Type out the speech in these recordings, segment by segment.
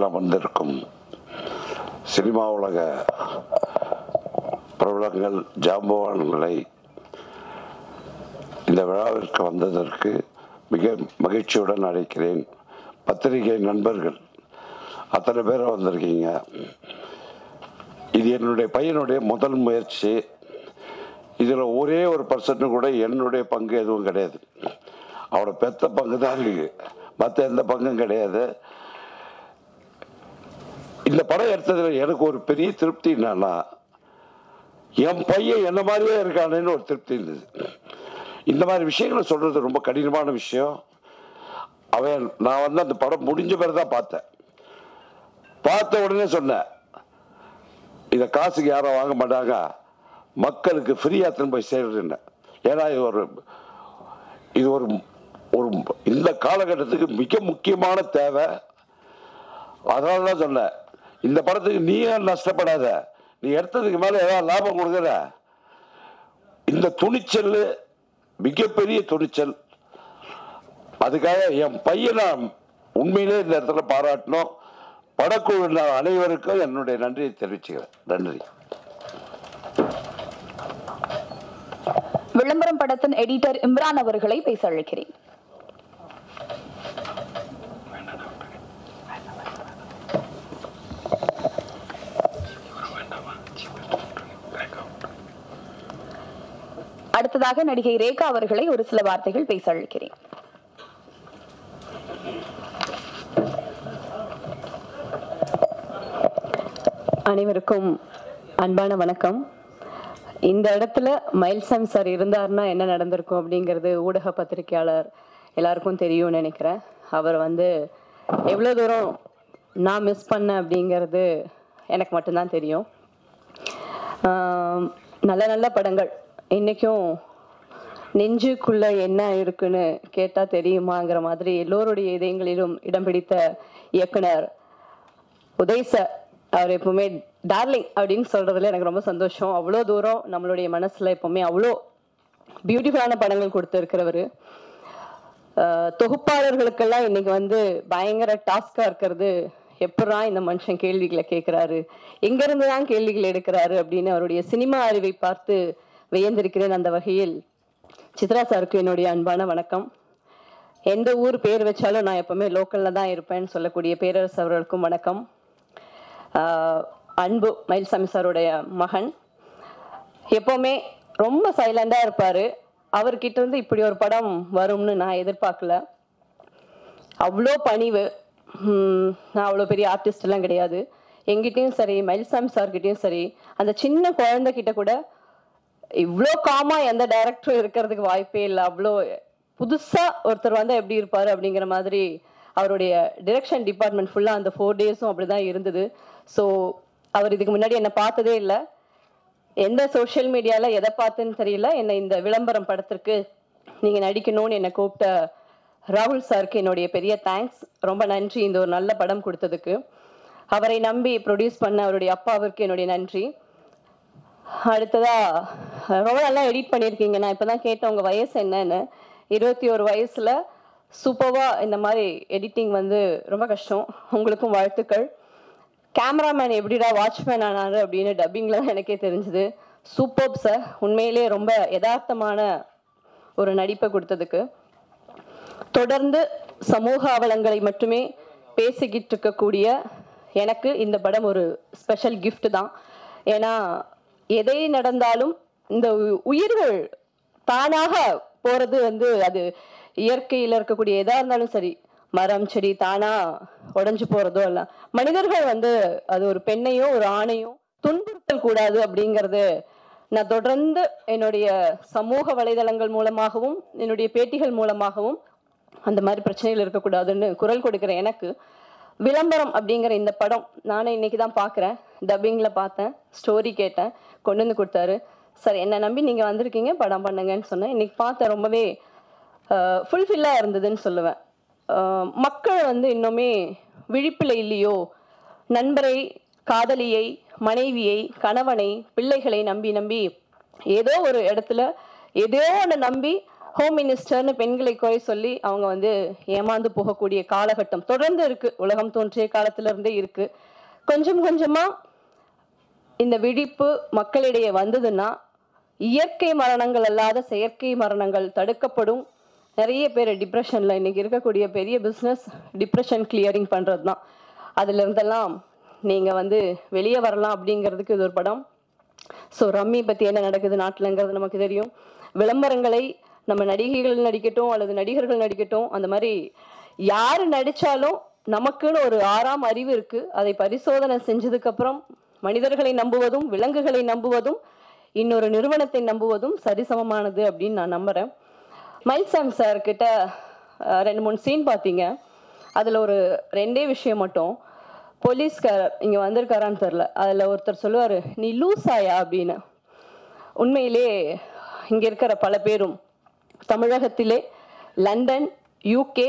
மேடையில் அமர்ந்திருக்கும் சினிமா உலக பிரபலங்கள் ஜாம்பவான்களை இந்த விழாவிற்கு வந்ததற்கு மிக மகிழ்ச்சியுடன் அழைக்கிறேன் பத்திரிகை நண்பர்கள் அத்தனை பேர் வந்திருக்கீங்க இது என்னுடைய பையனுடைய முதல் முயற்சி இதில் ஒரே ஒரு பர்சன்ட் கூட என்னுடைய பங்கு எதுவும் கிடையாது அவரோட பெத்த பங்கு தான் இருக்கு மற்ற எந்த பங்கும் கிடையாது இந்த படம் எடுத்ததில் எனக்கு ஒரு பெரிய திருப்தி என்னன்னா என் பையன் என்ன மாதிரியே இருக்கானேன்னு ஒரு திருப்தி இருந்தது இந்த மாதிரி விஷயங்களை சொல்றது ரொம்ப கடினமான விஷயம் அவன் நான் வந்து அந்த படம் முடிஞ்ச பிறகு தான் பார்த்தேன் பார்த்த உடனே சொன்னேன் இதை காசுக்கு யாரும் வாங்க மாட்டாங்க மக்களுக்கு ஃப்ரீயாக திரும்ப போய் சேர்றேன்னு ஏன்னா இது ஒரு இது ஒரு ஒரு இந்த காலகட்டத்துக்கு மிக முக்கியமான தேவை அதனால தான் சொன்னேன் இந்த படத்துக்கு நீ ஏன் நஷ்டப்படாத நீ எடுத்ததுக்கு மேலே ஏதாவது லாபம் கொடுக்குற இந்த துணிச்சல் மிகப்பெரிய துணிச்சல் அதுக்காக என் பையனை உண்மையிலே இந்த இடத்துல பாராட்டணும் படக்குழுவினர் அனைவருக்கும் என்னுடைய நன்றியை தெரிவிச்சுக்கிறேன் நன்றி விளம்பரம் படத்தின் எடிட்டர் இம்ரான் அவர்களை பேச அழைக்கிறேன் அடுத்ததாக நடிகை ரேகா அவர்களை ஒரு சில வார்த்தைகள் பேச அழைக்கிறேன் அனைவருக்கும் அன்பான வணக்கம் இந்த இடத்துல மைல்சாம் சார் இருந்தாருன்னா என்ன நடந்திருக்கும் அப்படிங்கிறது ஊடக பத்திரிகையாளர் எல்லாருக்கும் தெரியும்னு நினைக்கிறேன் அவர் வந்து எவ்வளோ தூரம் நான் மிஸ் பண்ணேன் அப்படிங்கிறது எனக்கு மட்டும்தான் தெரியும் ஆம், நல்ல நல்ல படங்கள் இன்றைக்கும் நெஞ்சுக்குள்ள என்ன இருக்குன்னு கேட்டால் தெரியுமாங்கிற மாதிரி எல்லோருடைய இதயங்களிலும் இடம் பிடித்த இயக்குனர் உதய் சார் அவர் எப்பவுமே டார்லிங் அப்படின்னு சொல்றதுல எனக்கு ரொம்ப சந்தோஷம் அவ்வளோ தூரம் நம்மளுடைய மனசுல எப்பவுமே அவ்வளோ பியூட்டிஃபுல்லான படங்கள் கொடுத்துருக்கிறவர் தொகுப்பாளர்களுக்கெல்லாம் இன்னைக்கு வந்து பயங்கர டாஸ்கா இருக்கிறது எப்படா இந்த மனுஷன் கேள்விகளை கேட்கிறாரு எங்க இருந்து தான் கேள்விகள் எடுக்கிறாரு அப்படின்னு அவருடைய சினிமா அறிவை பார்த்து வியந்திருக்கிறேன் அந்த வகையில் சித்ரா சாருக்கு என்னுடைய அன்பான வணக்கம் எந்த ஊர் பேர் வச்சாலும் நான் எப்பவுமே லோக்கல்ல தான் இருப்பேன்னு சொல்லக்கூடிய பேரரசு அவர்களுக்கும் வணக்கம் ஆஹ் அன்பு மயில்சாமி சாருடைய மகன் எப்பவுமே ரொம்ப சைலண்டா இருப்பாரு அவர்கிட்ட இருந்து இப்படி ஒரு படம் வரும்னு நான் எதிர்பார்க்கல அவ்வளோ பணிவு ஹம், நான் அவ்வளோ பெரிய ஆர்டிஸ்ட் எல்லாம் கிடையாது எங்கிட்டயும் சரி மயில்சாமி சார்கிட்டயும் சரி அந்த சின்ன குழந்தைகிட்ட கூட இவ்வளோ காமா எந்த டைரக்டரும் இருக்கிறதுக்கு வாய்ப்பே இல்லை அவ்வளோ புதுசா ஒருத்தர் வந்தா எப்படி இருப்பாரு அப்படிங்கிற மாதிரி அவருடைய டிரெக்ஷன் டிபார்ட்மெண்ட் ஃபுல்லா அந்த ஃபோர் டேஸும் அப்படிதான் இருந்தது ஸோ அவர் இதுக்கு முன்னாடி என்னை பார்த்ததே இல்லை எந்த சோஷியல் மீடியால எதை பார்த்துன்னு தெரியல என்னை இந்த விளம்பரம் படத்திற்கு நீங்க நடிக்கணும்னு என்னை கூப்பிட்ட ராகுல் சாருக்கு என்னுடைய பெரிய தேங்க்ஸ் ரொம்ப நன்றி இந்த ஒரு நல்ல படம் கொடுத்ததுக்கு அவரை நம்பி ப்ரொடியூஸ் பண்ண அவருடைய அப்பாவிற்கு என்னுடைய நன்றி அடுத்ததா ரொம்ப நல்லா எடிட் பண்ணியிருக்கீங்க நான் இப்பதான் கேட்டேன் உங்க வயசு என்னன்னு இருபத்தி ஒரு வயசுல சூப்பர்வா இந்த மாதிரி எடிட்டிங் வந்து ரொம்ப கஷ்டம் உங்களுக்கும் வாழ்த்துக்கள் கேமராமேன் எப்படிடா வாட்ச்மேன் ஆனாரு அப்படின்னு டப்பிங்ல தான் எனக்கே தெரிஞ்சுது சூப்பர் சார் உண்மையிலே ரொம்ப யதார்த்தமான ஒரு நடிப்பை கொடுத்ததுக்கு தொடர்ந்து சமூக அவலங்களை மட்டுமே பேசிக்கிட்டு இருக்கக்கூடிய எனக்கு இந்த படம் ஒரு ஸ்பெஷல் gift தான் ஏன்னா எதை நடந்தாலும் இந்த உ- உயிர்கள் தானாக போறது வந்து அது இயற்கையில் இருக்கக்கூடிய எதா இருந்தாலும் சரி மரம் செடி தானா உடைஞ்சு போறதோ எல்லாம் மனிதர்கள் வந்து அது ஒரு பெண்ணையோ ஒரு ஆணையோ துன்புறுத்தல் கூடாது அப்படிங்கறது நான் தொடர்ந்து என்னுடைய சமூக வலைதளங்கள் மூலமாகவும் என்னுடைய பேட்டிகள் மூலமாகவும் அந்த மாதிரி பிரச்சனைகள் இருக்கக்கூடாதுன்னு குரல் கொடுக்கிற எனக்கு விளம்பரம் அப்படிங்கிற இந்த படம் நானே இன்னைக்கு தான் பார்க்குறேன் டப்பிங்கில் பார்த்தேன் ஸ்டோரி கேட்டேன் கொண்டு வந்து கொடுத்தாரு சார் என்னை நம்பி நீங்கள் வந்திருக்கீங்க படம் பண்ணுங்கன்னு சொன்னேன் இன்னைக்கு பார்த்தேன் ரொம்பவே ஃபுல்ஃபில்லாக இருந்ததுன்னு சொல்லுவேன் அஹ், மக்கள் வந்து இன்னுமே விழிப்பில் இல்லையோ நண்பரை காதலியை மனைவியை கணவனை பிள்ளைகளை நம்பி நம்பி ஏதோ ஒரு இடத்துல ஏதோ ஒன்று நம்பி ஹோம் மினிஸ்டர்னு பெண்களை குறை சொல்லி அவங்க வந்து ஏமாந்து போகக்கூடிய காலகட்டம் தொடர்ந்து இருக்கு உலகம் தோன்றிய காலத்துல இருந்தே இருக்கு கொஞ்சம் கொஞ்சமா இந்த விழிப்பு மக்களிடையே வந்ததுன்னா இயற்கை மரணங்கள் அல்லாத செயற்கை மரணங்கள் தடுக்கப்படும் நிறைய பேர் டிப்ரெஷன்ல இன்னைக்கு இருக்கக்கூடிய பெரிய பிஸ்னஸ் டிப்ரெஷன் கிளியரிங் பண்றது தான் அதுல இருந்தெல்லாம் நீங்க வந்து வெளியே வரலாம் அப்படிங்கிறதுக்கு இது ஒரு படம் ஸோ ரம்மி பத்தி என்ன நடக்குது நாட்டிலங்கிறது நமக்கு தெரியும் விளம்பரங்களை நம்ம நடிகைகள் நடிக்கட்டும் அல்லது நடிகர்கள் நடிக்கட்டும் அந்த மாதிரி யார் நடிச்சாலும் நமக்குன்னு ஒரு ஆறாம் அறிவு இருக்கு அதை பரிசோதனை செஞ்சதுக்கு அப்புறம் மனிதர்களை நம்புவதும் விலங்குகளை நம்புவதும் இன்னொரு நிறுவனத்தை நம்புவதும் சரிசமமானது அப்படின்னு நான் நம்புறேன் மைல்சாம் சார் கிட்ட அஹ், ரெண்டு மூணு சீன் பார்த்தீங்க அதுல ஒரு ரெண்டே விஷயம் மட்டும் போலீஸ்காரர் இங்க வந்திருக்காரான்னு தெரில அதுல ஒருத்தர் சொல்லுவாரு நீ லூசாயா அப்படின்னு உண்மையிலே இங்க இருக்கிற பல பேரும் தமிழகத்திலே லண்டன் யூகே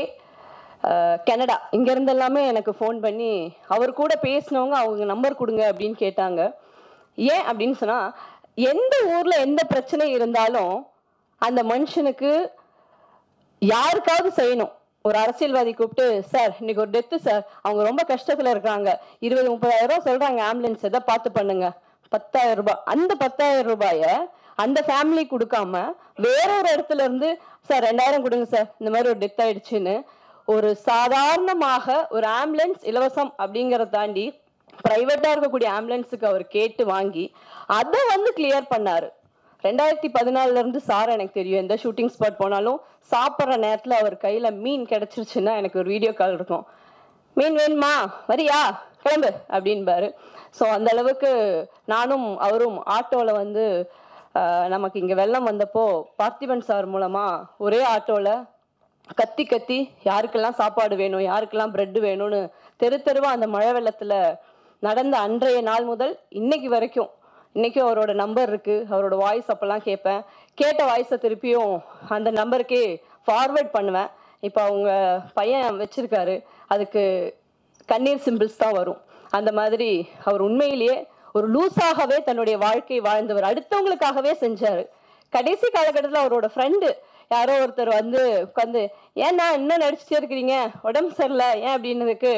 கனடா இங்க இருந்து எல்லாமே எனக்கு ஃபோன் பண்ணி அவர் கூட பேசினவங்க அவங்க நம்பர் கொடுங்க அப்படின்னு கேட்டாங்க ஏன் அப்படின்னு சொன்னா எந்த ஊர்ல எந்த பிரச்சனை இருந்தாலும் அந்த மனுஷனுக்கு யாருக்காவது செய்யணும் ஒரு அரசியல்வாதி கூப்பிட்டு சார் இன்னைக்கு ஒரு டெத்து சார் அவங்க ரொம்ப கஷ்டத்துல இருக்காங்க இருபது முப்பதாயிரம் ரூபாய் சொல்றாங்க ஆம்புலன்ஸ் எதை பார்த்து பண்ணுங்க பத்தாயிரம் ரூபாய் அந்த பத்தாயிரம் ரூபாய அந்த ஃபேமிலி கொடுக்காம வேற ஒரு இடத்துல இருந்து சார் ரெண்டாயிரம் கொடுங்க சார் இந்த மாதிரி ஒரு டெத் ஆயிடுச்சுன்னு ஒரு சாதாரணமாக ஒரு ஆம்புலன்ஸ் இலவசம் அப்படிங்கறத தாண்டி பிரைவேட்டா இருக்கக்கூடிய ஆம்புலன்ஸுக்கு அவர் கேட்டு வாங்கி அதை வந்து கிளியர் பண்ணாரு ரெண்டாயிரத்தி பதினாலுல இருந்து சார் எனக்கு தெரியும் எந்த ஷூட்டிங் ஸ்பாட் போனாலும் சாப்பிட்ற நேரத்துல அவர் கையில மீன் கிடைச்சிருச்சுன்னா எனக்கு ஒரு வீடியோ கால் இருக்கும் மீன் வேணுமா வரியா கிளம்பு அப்படின்பாரு ஸோ அந்த அளவுக்கு நானும் அவரும் ஆட்டோவில் வந்து ஆஹ், நமக்கு இங்கே வெள்ளம் வந்தப்போ பார்த்திபன் சார் மூலமா ஒரே ஆட்டோவில் கத்தி கத்தி யாருக்கெல்லாம் சாப்பாடு வேணும் யாருக்கெல்லாம் பிரெட் வேணும்னு தெரு தெருவா அந்த மழை வெள்ளத்துல நடந்த அன்றைய நாள் முதல் இன்னைக்கு வரைக்கும் இன்னைக்கும் அவரோட நம்பர் இருக்கு அவரோட வாய்ஸ் அப்பெல்லாம் கேட்பேன் கேட்ட வாய்ஸை திருப்பியும் அந்த நம்பருக்கே ஃபார்வர்ட் பண்ணுவேன் இப்போ அவங்க பையன் வச்சிருக்காரு அதுக்கு கண்ணீர் சிம்பிள்ஸ் தான் வரும் அந்த மாதிரி அவர் உண்மையிலேயே ஒரு லூஸாகவே தன்னுடைய வாழ்க்கை வாழ்ந்தவர் அடுத்தவங்களுக்காகவே செஞ்சாரு கடைசி காலகட்டத்தில் அவரோட ஃப்ரெண்டு யாரோ ஒருத்தர் வந்து உட்காந்து ஏன்னா இன்னும் நடிச்சுட்டே இருக்கிறீங்க உடம்பு சரியில்லை ஏன் அப்படின்னதுக்கு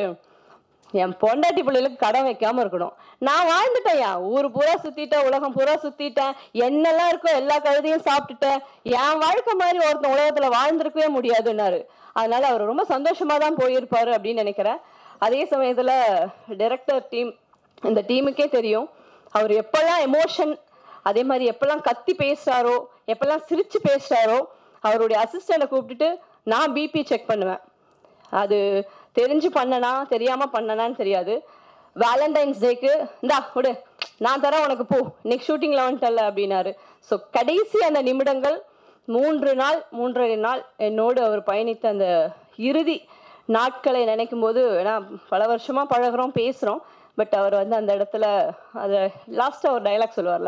என் பொண்டாட்டி பிள்ளைகளுக்கு கடன் வைக்காம இருக்கணும் நான் வாழ்ந்துட்டேன்யா ஊர் பூரா சுத்திட்டேன் உலகம் பூரா சுத்திட்டேன் என்னெல்லாம் இருக்கோ எல்லா கழுதையும் சாப்பிட்டுட்டேன் என் வாழ்க்கை மாதிரி ஒருத்தன் உலகத்துல வாழ்ந்திருக்கவே முடியாதுன்னாரு அதனால அவர் ரொம்ப சந்தோஷமா தான் போயிருப்பாரு அப்படின்னு நினைக்கிறேன் அதே சமயத்துல டைரக்டர் டீம் இந்த டீமுக்கே தெரியும் அவர் எப்பெல்லாம் எமோஷன் அதே மாதிரி எப்பெல்லாம் கத்தி பேசுறாரோ எப்பெல்லாம் சிரிச்சு பேசுறாரோ அவருடைய அசிஸ்டண்ட்டை கூப்பிட்டுட்டு நான் பிபி செக் பண்ணுவேன் அது தெரிஞ்சு பண்ணனா தெரியாம பண்ணனான்னு தெரியாது வேலண்டைன்ஸ் டேக்கு இந்தா விடு நான் தரேன் உனக்கு போ நெக்ஸ்ட் ஷூட்டிங்ல வந்துட்டல அப்படின்னாரு ஸோ கடைசி அந்த நிமிடங்கள் மூன்று நாள் மூன்றரை நாள் என்னோடு அவர் பயணித்த அந்த இறுதி நாட்களை நினைக்கும் போது ஏன்னா பல வருஷமா பழகுறோம் பேசுறோம் பட் அவர் வந்து அந்த இடத்துல அதை லாஸ்ட்டாக ஒரு டைலாக் சொல்லுவார்ல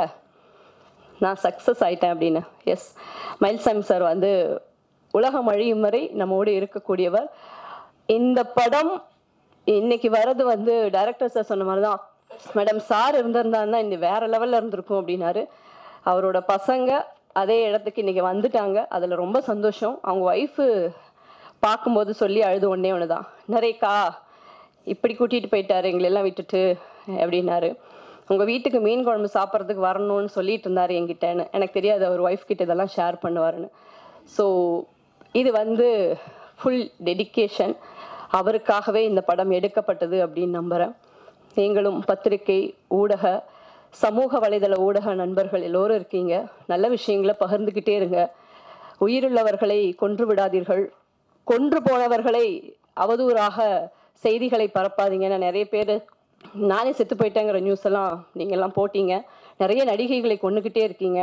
நான் சக்ஸஸ் ஆயிட்டேன் அப்படின்னு எஸ் மயில்சாமி சார் வந்து உலகம் அழியும் வரை நம்மோடு இருக்கக்கூடியவர் இந்த படம் இன்னைக்கு வர்றது வந்து டைரக்டர் சார் சொன்ன மாதிரி தான் மேடம் சார் இருந்திருந்தாருன்னா இந்த வேற லெவல்ல இருந்திருக்கும் அப்படின்னாரு அவரோட பசங்க அதே இடத்துக்கு இன்னைக்கு வந்துட்டாங்க அதுல ரொம்ப சந்தோஷம் அவங்க ஒய்ஃபு பார்க்கும்போது சொல்லி அழுது ஒன்னே ஒன்று தான் நிறையக்கா இப்படி கூட்டிட்டு போயிட்டாரு எங்களெல்லாம் விட்டுட்டு அப்படின்னாரு உங்க வீட்டுக்கு மீன் குழம்பு சாப்பிட்றதுக்கு வரணும்னு சொல்லிட்டு இருந்தாரு என்கிட்டன்னு எனக்கு தெரியாது அவர் ஒய்ஃப் கிட்ட இதெல்லாம் ஷேர் பண்ணுவாருன்னு ஸோ இது வந்து ஃபுல் டெடிகேஷன் அவருக்காகவே இந்த படம் எடுக்கப்பட்டது அப்படின்னு நம்புறேன் நீங்களும் பத்திரிகை ஊடக சமூக வலைதள ஊடக நண்பர்கள் எல்லோரும் இருக்கீங்க நல்ல விஷயங்களை பகிர்ந்துக்கிட்டே இருங்க உயிருள்ளவர்களை கொன்று விடாதீர்கள் கொன்று போனவர்களை அவதூறாக செய்திகளை பரப்பாதீங்கன்னு நிறைய பேர் நானே செத்து போயிட்டேங்கிற நியூஸ் எல்லாம் நீங்க எல்லாம் போட்டீங்க நிறைய நடிகைகளை கொண்டுகிட்டே இருக்கீங்க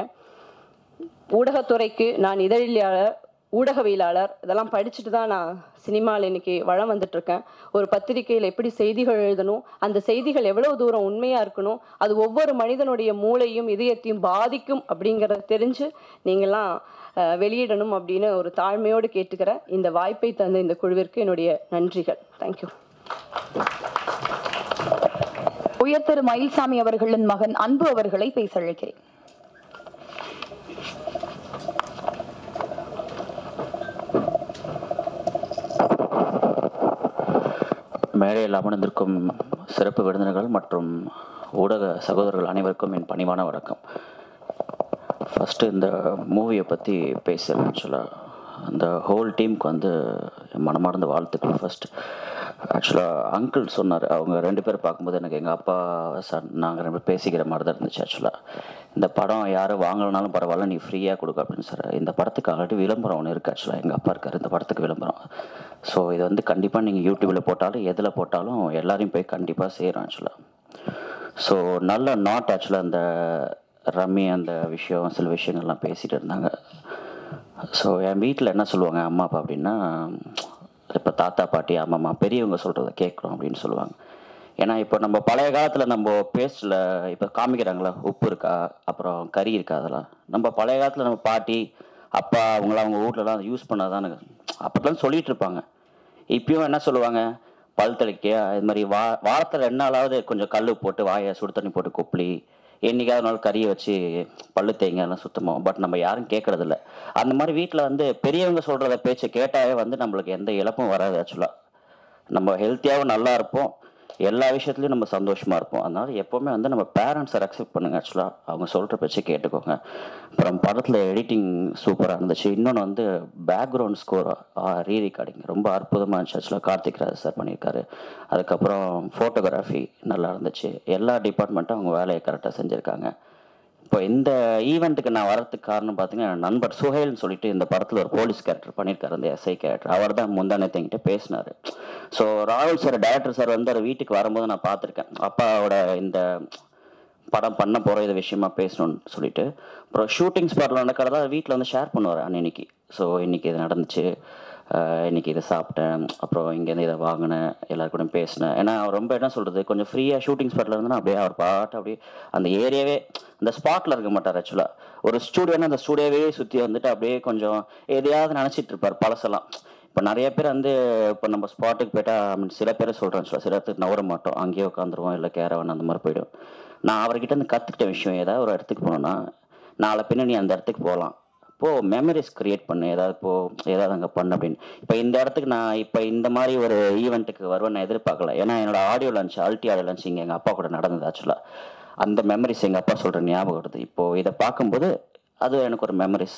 ஊடகத்துறைக்கு நான் இதழியாளர் ஊடகவியலாளர் இதெல்லாம் படிச்சுட்டு தான் நான் சினிமாவில் இன்னைக்கு வளம் வந்துட்டு இருக்கேன் ஒரு பத்திரிகையில் எப்படி செய்திகள் எழுதணும் அந்த செய்திகள் எவ்வளவு தூரம் உண்மையா இருக்கணும் அது ஒவ்வொரு மனிதனுடைய மூளையும் இதயத்தையும் பாதிக்கும் அப்படிங்கிறத தெரிஞ்சு நீங்கள்லாம் அஹ், வெளியிடணும் அப்படின்னு ஒரு தாழ்மையோடு கேட்டுக்கிறேன் இந்த வாய்ப்பை தந்த இந்த குழுவிற்கு என்னுடைய நன்றிகள் தேங்க்யூ உயர்திரு மயில்சாமி அவர்களின் மகன் அன்பு அவர்களை பேச அழைக்கிறேன் மேடையில் அமர்ந்திருக்கும் சிறப்பு விருந்தினர்கள் மற்றும் ஊடக சகோதரர்கள் அனைவருக்கும் என் பணிவான வணக்கம் ஃபஸ்ட்டு இந்த மூவியை பற்றி பேசுகிறேன் ஆக்சுவலாக அந்த ஹோல் டீமுக்கு வந்து என் மனமார்ந்த வாழ்த்துக்கள் ஃபர்ஸ்ட் ஆக்சுவலாக அங்கிள் சொன்னார் அவங்க ரெண்டு பேரும் பார்க்கும்போது எனக்கு எங்கள் அப்பா சன் நாங்கள் ரெண்டு பேரும் பேசிக்கிற மாதிரி தான் இருந்துச்சு ஆக்சுவலாக இந்த படம் யாரும் வாங்கலனாலும் பரவாயில்ல நீ ஃப்ரீயாக கொடுக்க அப்படின்னு சார் இந்த படத்துக்கு ஆல்ரெடி விளம்பரம் ஒன்று இருக்குது ஆக்சுவலாக எங்கள் அப்பா இருக்கார் இந்த படத்துக்கு விளம்பரம் ஸோ இது வந்து கண்டிப்பாக நீங்கள் யூடியூப்பில் போட்டாலும் எதில் போட்டாலும் எல்லாரையும் போய் கண்டிப்பாக சேரும் ஆக்சுவலாக ஸோ நல்ல நாட் ஆக்சுவலாக அந்த ரம்மி அந்த விஷயம் சில விஷயங்கள்லாம் பேசிகிட்டு இருந்தாங்க ஸோ என் வீட்டில் என்ன சொல்லுவாங்க அம்மா அப்பா அப்படின்னா இப்போ தாத்தா பாட்டி அம்மா பெரியவங்க சொல்கிறத கேட்குறோம் அப்படின்னு சொல்லுவாங்க ஏன்னா இப்போ நம்ம பழைய காலத்தில் நம்ம பேஸ்ட்டில் இப்போ காமிக்கிறாங்களா உப்பு இருக்கா அப்புறம் கறி இருக்கா அதெல்லாம் நம்ம பழைய காலத்தில் நம்ம பாட்டி அப்பா அவங்களாம் அவங்க வீட்லலாம் அதை யூஸ் பண்ணாதானே அப்படிலாம் சொல்லிட்டு இருப்பாங்க இப்பயும் என்ன சொல்லுவாங்க பல் தெளிக்க இது மாதிரி வா வாரத்தில் ரெண்டு நாளாவது கொஞ்சம் கல் போட்டு வாயை சுடு தண்ணி போட்டு கொப்பளி என்னைக்காவது நாள் கறியை வச்சு பல்லு தேங்க எல்லாம் சுத்தமாக பட் நம்ம யாரும் கேட்கறதில்ல அந்த மாதிரி வீட்டில் வந்து பெரியவங்க சொல்கிறத பேச்சை கேட்டாவே வந்து நம்மளுக்கு எந்த இழப்பும் வராது ஆக்சுவலாக நம்ம ஹெல்த்தியாகவும் நல்லா இருப்போம் எல்லா விஷயத்துலையும் நம்ம சந்தோஷமாக இருப்போம் அதனால எப்போவுமே வந்து நம்ம பேரண்ட்ஸை ரெஸ்பெக்ட் பண்ணுங்க ஆக்சுவலாக அவங்க சொல்கிற பேச்சை கேட்டுக்கோங்க அப்புறம் படத்தில் எடிட்டிங் சூப்பராக இருந்துச்சு இன்னொன்று வந்து பேக்ரவுண்ட் ஸ்கோர் ரீ ரெக்கார்டிங் ரொம்ப அற்புதமாக இருந்துச்சு ஆக்சுவலாக கார்த்திக் ராஜ் சார் பண்ணியிருக்காரு அதுக்கப்புறம் ஃபோட்டோகிராஃபி நல்லா இருந்துச்சு எல்லா டிபார்ட்மெண்ட்டும் அவங்க வேலையை கரெக்டாக செஞ்சுருக்காங்க இப்போ இந்த ஈவெண்ட்டுக்கு நான் வரதுக்கு காரணம் பார்த்தீங்கன்னா என் நண்பர் சுஹேல்னு சொல்லிட்டு இந்த படத்தில் ஒரு போலீஸ் கேரக்டர் பண்ணியிருக்காரு அந்த எஸ்ஐ கேரக்டர் அவர் தான் முந்தானத்தை என்கிட்ட பேசினார் ஸோ ராகுல் சார் டைரக்டர் சார் வந்து அவர் வீட்டுக்கு வரும்போது நான் பார்த்துருக்கேன் அப்பாவோட இந்த படம் பண்ண போகிற இது விஷயமா பேசணும்னு சொல்லிட்டு அப்புறம் ஷூட்டிங் ஸ்பாட்டில் நடக்கிறதா வீட்டில் வந்து ஷேர் பண்ணுவார் அன்னைக்கு ஸோ இன்னைக்கு இது நடந்துச்சு ஆஹ் இன்னைக்கு இதை சாப்பிட்டேன் அப்புறம் இங்கேருந்து இதை வாங்கினேன் எல்லாரு கூட பேசினேன் ஏன்னா அவர் ரொம்ப என்ன சொல்கிறது கொஞ்சம் ஃப்ரீயாக ஷூட்டிங் ஸ்பாட்டில் இருந்தனா அப்படியே அவர் பாட்டு அப்படியே அந்த ஏரியாவே அந்த ஸ்பாட்டில் இருக்க மாட்டார் ஆக்சுவலாக ஒரு ஸ்டூடியோனா அந்த ஸ்டூடியோவே சுற்றி வந்துட்டு அப்படியே கொஞ்சம் எதையாவது நினச்சிட்டு இருப்பார் பழசெல்லாம் இப்போ நிறைய பேர் வந்து இப்போ நம்ம ஸ்பாட்டுக்கு போயிட்டா I mean, சில பேர் சொல்கிறேன் சில இடத்துக்கு நவர மாட்டோம் அங்கேயே உட்காந்துருவோம் இல்லை கேரவன் அந்த மாதிரி போயிடும் நான் அவர்கிட்ட இருந்து கற்றுக்கிட்ட விஷயம் ஏதாவது ஒரு இடத்துக்கு போனோன்னா நாளை பின்ன நீ அந்த இடத்துக்கு போகலாம் இப்போ மெமரிஸ் கிரியேட் பண்ணு ஏதாவது இப்போ ஏதாவது அங்கே பண்ணு அப்படின்னு இப்போ இந்த இடத்துக்கு நான் இப்போ இந்த மாதிரி ஒரு ஈவெண்ட்டுக்கு வருவேன் நான் எதிர்பார்க்கல ஏன்னா என்னோட ஆடியோ லஞ்ச் அல்டி ஆடியோ லஞ்ச் இங்கே எங்கள் அப்பா கூட நடந்தது ஆக்சுவலாக அந்த மெமரிஸ் எங்கள் அப்பா சொல்கிற ஞாபகம் வருது இப்போது இதை பார்க்கும்போது அது எனக்கு ஒரு மெமரிஸ்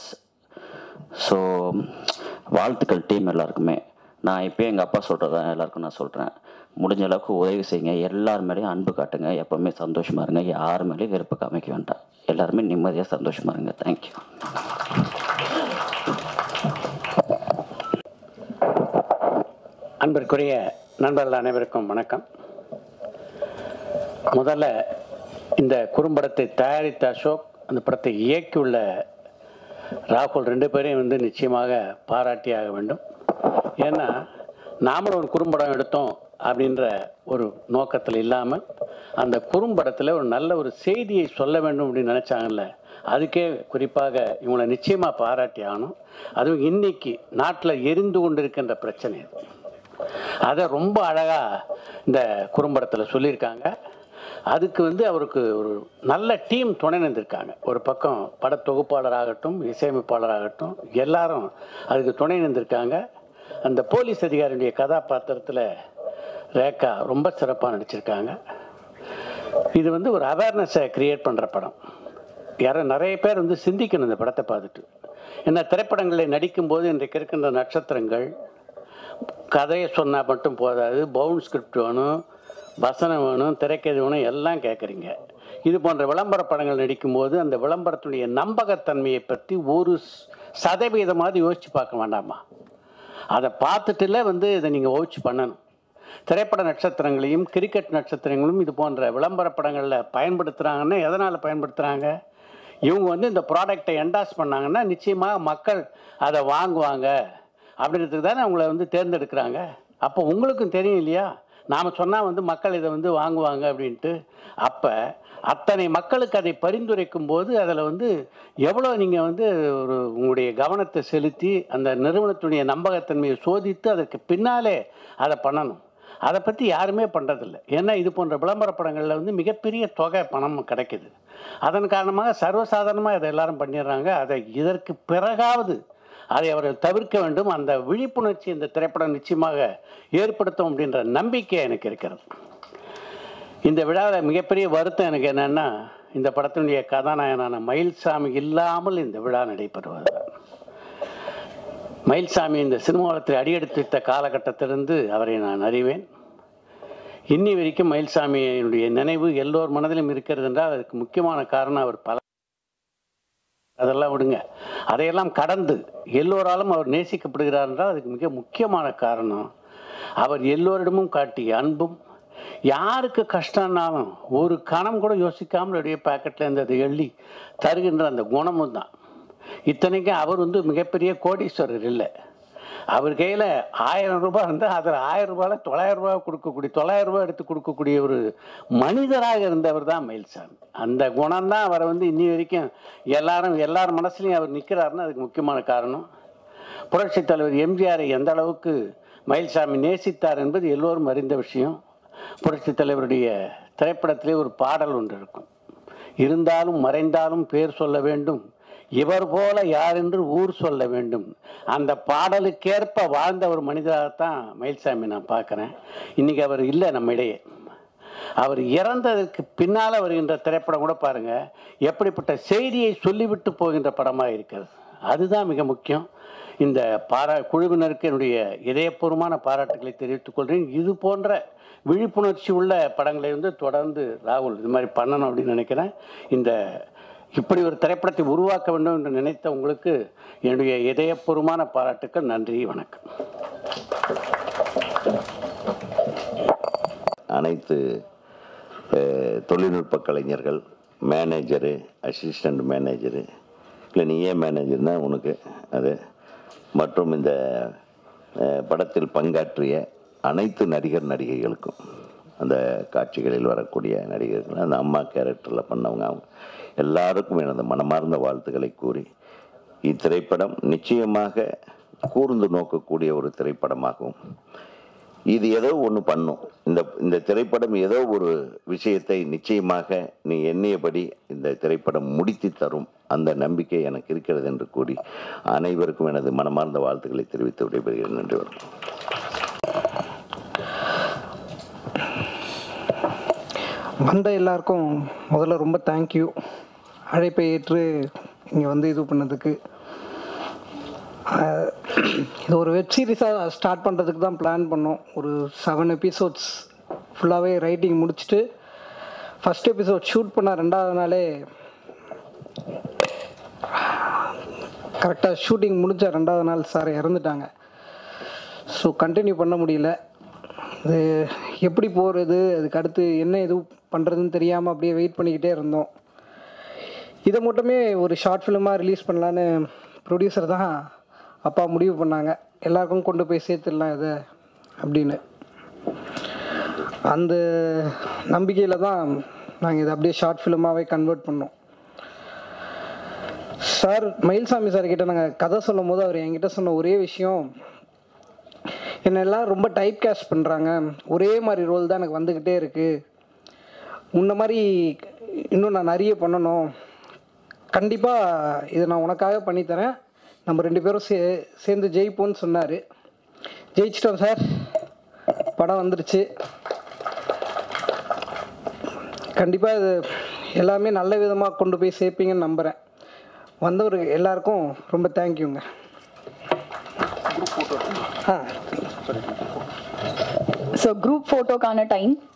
ஸோ வாழ்த்துக்கள் டீம் எல்லாருக்குமே நான் இப்போயும் எங்கள் அப்பா சொல்கிறத எல்லாருக்கும் நான் சொல்கிறேன் முடிஞ்ச அளவுக்கு உதவி செய்யுங்க எல்லார் மேலேயும் அன்பு காட்டுங்க எப்போவுமே சந்தோஷமாக இருங்க யார் மேலேயும் வெறுப்பு காமிக்க வேண்டாம் எல்லாருமே நிம்மதியாக சந்தோஷமாக இருங்க தேங்க்யூ அன்பிற்குரிய நண்பர்கள் அனைவருக்கும் வணக்கம் முதல்ல இந்த குறும்படத்தை தயாரித்த அசோக் அந்த படத்தை இயக்கியுள்ள ராகுல் ரெண்டு பேரையும் வந்து நிச்சயமாக பாராட்டியாக வேண்டும் ஏன்னா நாமளும் ஒரு குறும்படம் எடுத்தோம் அப்படின்ற ஒரு நோக்கத்தில் இல்லாமல் அந்த குறும்படத்தில் ஒரு நல்ல ஒரு செய்தியை சொல்ல வேண்டும் அப்படின்னு நினச்சாங்கல்ல அதுக்கே குறிப்பாக இவங்களை நிச்சயமாக பாராட்டி ஆகணும் அதுவும் இன்னைக்கு நாட்டில் எரிந்து கொண்டிருக்கின்ற பிரச்சனை அது. அதை ரொம்ப அழகாக இந்த குறும்படத்தில் சொல்லியிருக்காங்க அதுக்கு வந்து அவருக்கு ஒரு நல்ல டீம் துணை நின்றுருக்காங்க ஒரு பக்கம் படத்தொகுப்பாளராகட்டும் இசையமைப்பாளராகட்டும் எல்லாரும் அதுக்கு துணை நின்றுருக்காங்க அந்த போலீஸ் அதிகாரியுடைய கதாபாத்திரத்தில் ரேகா ரொம்ப சிறப்பாக நடிச்சிருக்காங்க இது வந்து ஒரு அவேர்னஸை கிரியேட் பண்ணுற படம் யாரும் நிறைய பேர் வந்து சிந்திக்கணும் இந்த படத்தை பார்த்துட்டு ஏன்னா திரைப்படங்களில் நடிக்கும்போது இன்றைக்கு இருக்கின்ற நட்சத்திரங்கள் கதையை சொன்னால் மட்டும் போதாது பவுன் ஸ்கிரிப்ட் வேணும் வசனம் வேணும் திரைக்கதை வேணும் எல்லாம் கேட்குறீங்க இது போன்ற விளம்பர படங்கள் நடிக்கும்போது அந்த விளம்பரத்துடைய நம்பகத்தன்மையை பற்றி ஒரு ஸ்- சதவீதமாவது யோசித்து பார்க்க வேண்டாமா அதை பார்த்துட்டுல வந்து இதை நீங்கள் யோசிச்சு பண்ணணும் திரைப்பட நட்சத்திரங்களையும் கிரிக்கெட் நட்சத்திரங்களும் இது போன்ற விளம்பர படங்களில் பயன்படுத்துகிறாங்கன்னா எதனால் பயன்படுத்துகிறாங்க இவங்க வந்து இந்த ப்ராடக்டை என்டாஸ் பண்ணாங்கன்னா நிச்சயமாக மக்கள் அதை வாங்குவாங்க அப்படின்றதுக்கு தானே அவங்கள வந்து தேர்ந்தெடுக்கிறாங்க அப்போ உங்களுக்கும் தெரியும் இல்லையா நாம் சொன்னால் வந்து மக்கள் இதை வந்து வாங்குவாங்க அப்படின்ட்டு அப்போ அத்தனை மக்களுக்கு அதை பரிந்துரைக்கும் போது அதில் வந்து எவ்வளோ நீங்கள் வந்து ஒரு உங்களுடைய கவனத்தை செலுத்தி அந்த நிறுவனத்துடைய நம்பகத்தன்மையை சோதித்து அதற்கு பின்னாலே அதை பண்ணணும் அதை பற்றி யாருமே பண்ணுறதில்ல ஏன்னா இது போன்ற விளம்பர படங்களில் வந்து மிகப்பெரிய தொகை பணம் கிடைக்குது அதன் காரணமாக சர்வசாதாரணமாக இதை எல்லாரும் பண்ணிடுறாங்க அதை இதற்கு பிறகாவது அதை அவர்கள் தவிர்க்க வேண்டும் அந்த விழிப்புணர்ச்சி இந்த திரைப்படம் நிச்சயமாக ஏற்படுத்தும் அப்படின்ற நம்பிக்கை எனக்கு இருக்கிறது இந்த விழாவில் மிகப்பெரிய வருத்தம் எனக்கு என்னன்னா இந்த படத்தினுடைய கதாநாயகனான மயில்சாமி இல்லாமல் இந்த விழா நடைபெறுவது மயில்சாமி இந்த சினிமாவளத்தில் அடியெடுத்து வைத்த காலகட்டத்திலிருந்து அவரை நான் அறிவேன் இன்னி வரைக்கும் மயில்சாமியினுடைய நினைவு எல்லோர் மனதிலும் இருக்கிறது என்றால் அதுக்கு முக்கியமான காரணம் அவர் பல அதெல்லாம் விடுங்க அதையெல்லாம் கடந்து எல்லோராலும் அவர் நேசிக்கப்படுகிறார் என்றால் அதுக்கு மிக முக்கியமான காரணம் அவர் எல்லோரிடமும் காட்டிய அன்பும் யாருக்கு கஷ்டம்னாலும் ஒரு கணம் கூட யோசிக்காமல் அப்படியே பாக்கெட்டில் இருந்து அதை எள்ளி தருகின்ற அந்த குணமும் தான் இத்தனைக்கும் அவர் வந்து மிகப்பெரிய கோடீஸ்வரர் இல்லை அவர் கையில் ஆயிரம் ரூபாய் இருந்தால் அதில் ஆயிரம் ரூபாயில் தொள்ளாயிரம் ரூபாய் கொடுக்கக்கூடிய தொள்ளாயிரம் ரூபாய் எடுத்து கொடுக்கக்கூடிய ஒரு மனிதராக இருந்தவர் தான் மயில்சாமி அந்த குணம் தான் அவரை வந்து இன்னி வரைக்கும் எல்லாரும் எல்லார் மனசுலையும் அவர் நிற்கிறாருன்னு அதுக்கு முக்கியமான காரணம் புரட்சித் தலைவர் எம்ஜிஆரை எந்த அளவுக்கு மயில்சாமி நேசித்தார் என்பது எல்லோரும் அறிந்த விஷயம் புரட்சித் தலைவருடைய திரைப்படத்திலே ஒரு பாடல் ஒன்று இருக்கும் இருந்தாலும் மறைந்தாலும் பேர் சொல்ல வேண்டும் இவர் போல யார் என்று ஊர் சொல்ல வேண்டும் அந்த பாடலுக்கேற்ப வாழ்ந்த ஒரு மனிதராகத்தான் மயில்சாமி நான் பார்க்குறேன் இன்னைக்கு அவர் இல்லை நம்ம இடையே அவர் இறந்ததற்கு பின்னால் வருகின்ற திரைப்படம் கூட பாருங்க எப்படிப்பட்ட செய்தியை சொல்லிவிட்டு போகின்ற படமாக இருக்கிறது அதுதான் மிக முக்கியம் இந்த பாரா குழுவினருக்கு என்னுடைய இதயபூர்வமான பாராட்டுகளை தெரிவித்துக் கொள்கிறேன் இது போன்ற விழிப்புணர்ச்சி உள்ள படங்களை வந்து தொடர்ந்து ராகுல் இது மாதிரி பண்ணணும் அப்படின்னு நினைக்கிறேன் இந்த இப்படி ஒரு திரைப்படத்தை உருவாக்க வேண்டும் என்று நினைத்த உங்களுக்கு என்னுடைய இதயபூர்வமான பாராட்டுக்கள் நன்றி வணக்கம் அனைத்து அஹ், தொழில்நுட்ப கலைஞர்கள் மேனேஜரு அசிஸ்டண்ட் மேனேஜரு இல்லை நீ ஏன் மேனேஜர்னா உனக்கு அது மற்றும் இந்த அஹ், படத்தில் பங்காற்றிய அனைத்து நடிகர் நடிகைகளுக்கும் அந்த காட்சிகளில் வரக்கூடிய நடிகர்கள் அந்த அம்மா கேரக்டரில் பண்ணவங்க அவங்க எல்லாருக்கும் எனது மனமார்ந்த வாழ்த்துக்களை கூறி இத்திரைப்படம் நிச்சயமாக கூர்ந்து நோக்கக்கூடிய ஒரு திரைப்படமாகும் இது ஏதோ ஒன்று பண்ணும் இந்த இந்த திரைப்படம் ஏதோ ஒரு விஷயத்தை நிச்சயமாக நீ எண்ணியபடி இந்த திரைப்படம் முடித்து தரும் அந்த நம்பிக்கை எனக்கு இருக்கிறது என்று கூறி அனைவருக்கும் எனது மனமார்ந்த வாழ்த்துக்களை தெரிவித்து விடைபெறுகிறேன் நன்றி வணக்கம் வந்த எல்லாருக்கும் முதல்ல ரொம்ப தேங்க்யூ அழைப்பை ஏற்று இங்கே வந்து இது பண்ணதுக்கு ஆஹ், இது ஒரு வெப் சீரிஸாக ஸ்டார்ட் பண்ணுறதுக்கு தான் பிளான் பண்ணோம் ஒரு செவன் எபிசோட்ஸ் ஃபுல்லாகவே ரைட்டிங் முடிச்சுட்டு ஃபஸ்ட் எபிசோட் ஷூட் பண்ண ரெண்டாவது நாளே கரெக்டாக ஷூட்டிங் முடிஞ்ச ரெண்டாவது நாள் சார் இறந்துட்டாங்க ஸோ கண்டினியூ பண்ண முடியல அது எப்படி போகிறது அதுக்கு அடுத்து என்ன இது பண்ணுறதுன்னு தெரியாமல் அப்படியே வெயிட் பண்ணிக்கிட்டே இருந்தோம் இதை மட்டுமே ஒரு ஷார்ட் ஃபிலிமாக ரிலீஸ் பண்ணலான்னு ப்ரொடியூசர் தான் அப்பா முடிவு பண்ணாங்க எல்லாருக்கும் கொண்டு போய் சேர்த்துடலாம் இதை அப்படின்னு அந்த நம்பிக்கையில் தான் நாங்கள் இதை அப்படியே ஷார்ட் ஃபிலிமாகவே கன்வெர்ட் பண்ணோம் சார் மயில்சாமி சார் கிட்ட நாங்கள் கதை சொல்லும் போது அவர் என்கிட்ட சொன்ன ஒரே விஷயம் என்னை எல்லாம் ரொம்ப டைப் கேஷ் பண்ணுறாங்க ஒரே மாதிரி ரோல் தான் எனக்கு வந்துக்கிட்டே இருக்குது உன்ன மாதிரி இன்னும் நான் நிறைய பண்ணணும் கண்டிப்பாக இதை நான் உனக்காக பண்ணித்தரேன் நம்ம ரெண்டு பேரும் சே சேர்ந்து ஜெயிப்போம்னு சொன்னார் ஜெயிச்சிட்டோம் சார் படம் வந்துருச்சு கண்டிப்பாக இது எல்லாமே நல்ல விதமாக கொண்டு போய் சேர்ப்பீங்கன்னு நம்புகிறேன் வந்தவர் எல்லாருக்கும் ரொம்ப தேங்க்யூங்க ஆ ஸோ குரூப் ஃபோட்டோக்கான டைம்